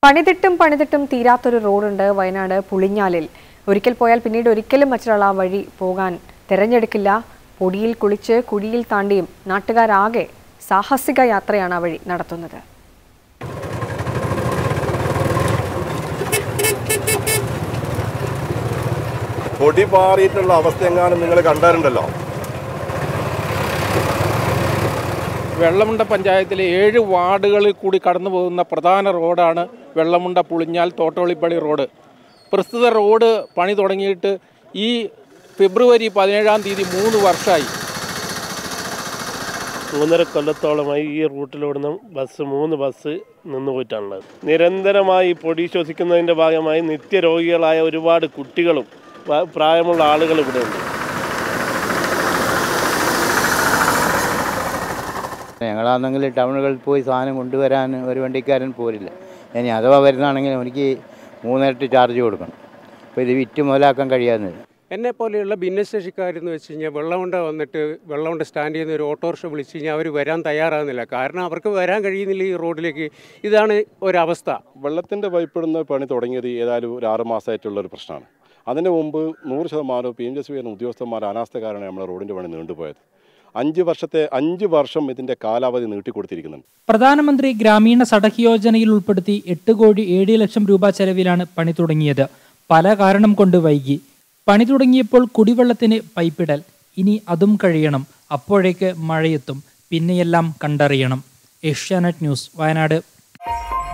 പണിതിട്ടും പണിതിട്ടും തീരാത്തൊരു റോഡുണ്ട് വയനാട് പുളിഞ്ഞാലിൽ ഒരിക്കൽ പോയാൽ പിന്നീട് ഒരിക്കലും മറ്റൊരാൾ ആ വഴി പോകാൻ തിരഞ്ഞെടുക്കില്ല പൊടിയിൽ കുളിച്ച് കുഴിയിൽ താണ്ടിയും നാട്ടുകാരാകെ സാഹസിക യാത്രയാണ് ആ വഴി നടത്തുന്നത് പൊടി പാറിയിട്ടുള്ള അവസ്ഥ എങ്ങാനും നിങ്ങൾ കണ്ടാറുണ്ടല്ലോ വെള്ളമുണ്ട പഞ്ചായത്തിലെ ഏഴ് വാർഡുകളിൽ കൂടി കടന്നു പോകുന്ന പ്രധാന റോഡാണ് വെള്ളമുണ്ട പുളിഞ്ഞാൽ തോട്ടോളിപ്പള്ളി റോഡ് പ്രസ്തുത റോഡ് പണി തുടങ്ങിയിട്ട് ഈ ഫെബ്രുവരി പതിനേഴാം തീയതി മൂന്ന് വർഷമായി മൂന്നര കൊല്ലത്തോളമായി ഈ റൂട്ടിലോടുന്ന ബസ് മൂന്ന് ബസ് നിന്ന് പോയിട്ടാണുള്ളത് നിരന്തരമായി പൊടി ശ്വസിക്കുന്നതിൻ്റെ ഭാഗമായി നിത്യരോഗികളായ ഒരുപാട് കുട്ടികളും വ- പ്രായമുള്ള ആളുകളും ഇവിടെ ഉണ്ട് ഞങ്ങളാണെങ്കിൽ ടൗണുകളിൽ പോയി സാധനം കൊണ്ടുവരാൻ ഒരു വണ്ടിക്കാരൻ പോരില്ല ഇനി അഥവാ വരുന്നതാണെങ്കിൽ എനിക്ക് മൂന്നിരട്ടി ചാർജ് കൊടുക്കണം അപ്പോൾ ഇത് വിറ്റ് മുതലാക്കാൻ കഴിയാവുന്നത് എന്നെ പോലെയുള്ള ഭിന്നശേഷിക്കാരെന്ന് വെച്ച് കഴിഞ്ഞാൽ വെള്ളമുണ്ട വന്നിട്ട് വെള്ളമുണ്ട സ്റ്റാൻഡിൽ നിന്ന് ഒരു ഓട്ടോറിക്ഷ വിളിച്ച് കഴിഞ്ഞാൽ അവർ വരാൻ തയ്യാറാകുന്നില്ല കാരണം അവർക്ക് വരാൻ കഴിയുന്നില്ല ഈ റോഡിലേക്ക് ഇതാണ് ഒരവസ്ഥ വെള്ളത്തിൻ്റെ പൈപ്പിടുന്ന പണി തുടങ്ങിയത് ഏതായാലും ഒരു ആറ് മാസമായിട്ടുള്ള ഒരു പ്രശ്നമാണ് അതിന് മുമ്പ് നൂറ് ശതമാനവും പി എം ജെ എസ് ഉദ്യോഗസ്ഥന്മാർ അനാസ്ഥ കാരണം നമ്മുടെ റോഡിൻ്റെ പണി നീണ്ടുപോയത് അഞ്ച് വർഷത്തെ അഞ്ച് വർഷം ഇതിൻ്റെ കാലാവധി നീട്ടിക്കൊടുത്തിരിക്കുന്നുണ്ട് പ്രധാനമന്ത്രി ഗ്രാമീണ സടക്ക് യോജനയിൽ ഉൾപ്പെടുത്തി എട്ട് കോടി ഏഴ് ലക്ഷം രൂപ ചെലവിലാണ് പണി തുടങ്ങിയത് പല കാരണം കൊണ്ട് വൈകി പണി തുടങ്ങിയപ്പോൾ കുടിവെള്ളത്തിന് പൈപ്പിടൽ ഇനി അതും കഴിയണം അപ്പോഴേക്ക് മഴയെത്തും പിന്നെയെല്ലാം കണ്ടറിയണം ഏഷ്യാനെറ്റ് ന്യൂസ് വയനാട്